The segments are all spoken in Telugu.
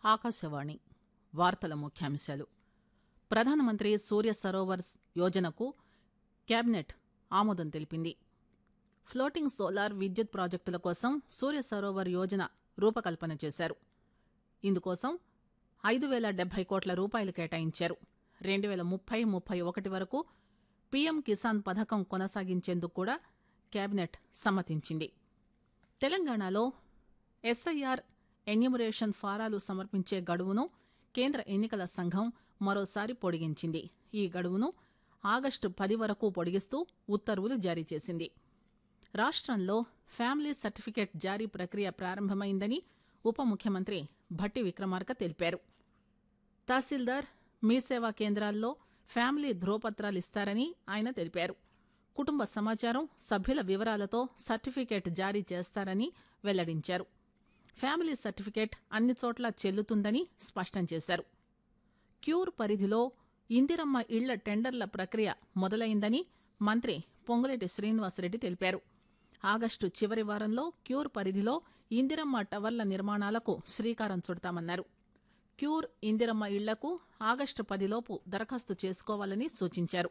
ఆకాశవాణి వార్తల ముఖ్యాంశాలు ప్రధానమంత్రి సూర్య సరోవర్ యోజనకు కేబినెట్ ఆమోదం తెలిపింది ప్లోటింగ్ సోలార్ విద్యుత్ ప్రాజెక్టుల కోసం సూర్య సరోవర్ యోజన రూపకల్పన చేశారు ఇందుకోసం ఐదు పేల డెబ్బై కోట్ల రూపాయలు కేటాయించారు రెండు పేల ముప్పై ముప్పై ఒకటి వరకు పీఎం కిసాన్ పథకం కొనసాగించేందుకు కూడా కేబినెట్ సమ్మతించింది తెలంగాణలో ఎస్ఐఆర్ ఎన్యూమరేషన్ ఫారాలు సమర్పించే గడువును కేంద్ర ఎన్నికల సంఘం మరోసారి పొడిగించింది ఈ గడువును ఆగస్టు పది వరకు పొడిగిస్తూ ఉత్తర్వులు జారీ చేసింది రాష్టంలో ఫ్యామిలీ సర్టిఫికేట్ జారీ ప్రక్రియ ప్రారంభమైందని ఉప ముఖ్యమంత్రి భట్టి విక్రమార్క తెలిపారు తహసీల్దార్ మీ సేవా కేంద్రాల్లో ఫ్యామిలీ ధ్రువపత్రాలు ఇస్తారని ఆయన తెలిపారు కుటుంబ సమాచారం సభ్యుల వివరాలతో సర్టిఫికేట్ జారీ చేస్తారని వెల్లడించారు ఫ్యామిలీ సర్టిఫికేట్ అన్ని చోట్ల చెల్లుతుందని స్పష్టం చేశారు క్యూర్ పరిధిలో ఇందిరమ్మ ఇళ్ల టెండర్ల ప్రక్రియ మొదలైందని మంత్రి పొంగులేటి శ్రీనివాసరెడ్డి తెలిపారు ఆగస్టు చివరి వారంలో క్యూర్ పరిధిలో ఇందిరమ్మ టవర్ల నిర్మాణాలకు శ్రీకారం చుడతామన్నారు క్యూర్ ఇందిరమ్మ ఇళ్లకు ఆగస్టు పదిలోపు దరఖాస్తు చేసుకోవాలని సూచించారు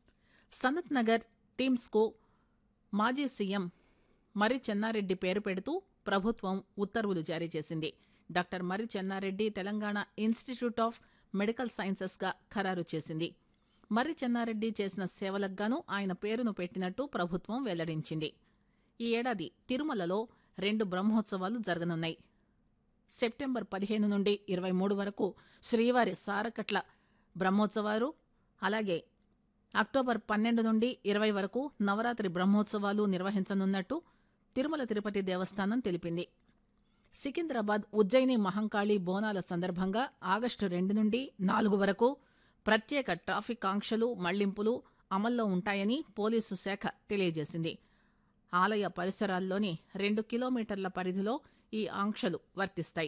సనత్ నగర్ టీమ్స్కు మాజీ సీఎం మర్రి చెన్నారెడ్డి పేరు పెడుతూ ప్రభుత్వం ఉత్తర్వులు జారీ చేసింది doctor Marri Chenna Reddy Telangana institute of medical సైన్సెస్గా ఖరారు చేసింది మర్రి చెన్నారెడ్డి చేసిన సేవలకు గాను ఆయన పేరును పెట్టినట్టు ప్రభుత్వం వెల్లడించింది ఈ ఏడాది తిరుమలలో రెండు బ్రహ్మోత్సవాలు జరగనున్నాయి సెప్టెంబర్ పదిహేను నుండి ఇరవై మూడు వరకు శ్రీవారి సారకట్ల బ్రహ్మోత్సవాలు అలాగే అక్టోబర్ పన్నెండు నుండి ఇరవై వరకు నవరాత్రి బ్రహ్మోత్సవాలు నిర్వహించనున్నట్టు తిరుమల తిరుపతి దేవస్థానం తెలిపింది సికింద్రాబాద్ ఉజ్జయిని మహంకాళి బోనాల సందర్భంగా ఆగస్టు రెండు నుండి నాలుగు వరకు ప్రత్యేక ట్రాఫిక్ ఆంక్షలు మళ్లింపులు అమల్లో ఉంటాయని పోలీసు శాఖ తెలియజేసింది ఆలయ పరిసరాల్లోని రెండు కిలోమీటర్ల పరిధిలో ఈ ఆంక్షలు వర్తిస్తాయి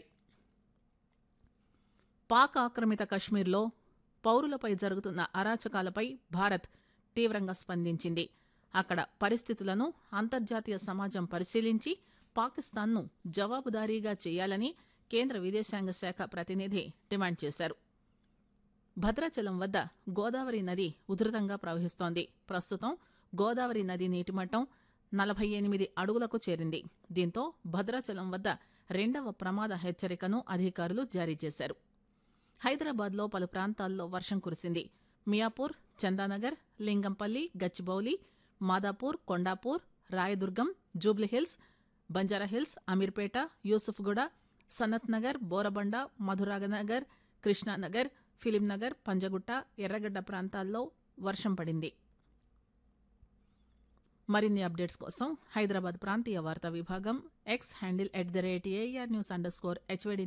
పాక్ ఆక్రమిత కశ్మీర్లో పౌరులపై జరుగుతున్న అరాచకాలపై భారత్ తీవ్రంగా స్పందించింది అక్కడ పరిస్థితులను అంతర్జాతీయ సమాజం పరిశీలించి పాకిస్తాన్ను జవాబుదారీగా చేయాలని కేంద్ర విదేశాంగ శాఖ ప్రతినిధి డిమాండ్ చేశారు భద్రాచలం వద్ద గోదావరి నది ఉధృతంగా ప్రవహిస్తోంది ప్రస్తుతం గోదావరి నది నీటిమట్టం నలభై ఎనిమిది అడుగులకు చేరింది దీంతో భద్రాచలం వద్ద రెండవ ప్రమాద హెచ్చరికను అధికారులు జారీ చేశారు హైదరాబాద్లో పలు ప్రాంతాల్లో వర్షం కురిసింది మియాపూర్ చందానగర్ లింగంపల్లి గచ్చిబౌలి మాదాపూర్ కొండాపూర్ రాయదుర్గం జూబ్లీహిల్స్ బంజారాహిల్స్ అమీర్పేట యూసుఫ్గూడ సనత్ నగర్ బోరబండ మధురాగనగర్ కృష్ణానగర్ ఫిలింనగర్ పంజగుట్ట ఎర్రగడ్డ ప్రాంతాల్లో వర్షం పడింది మరిన్ని అప్డేట్స్ కోసం హైదరాబాద్ ప్రాంతీయ వార్తా విభాగం X handle at the rate AIR news underscore HYD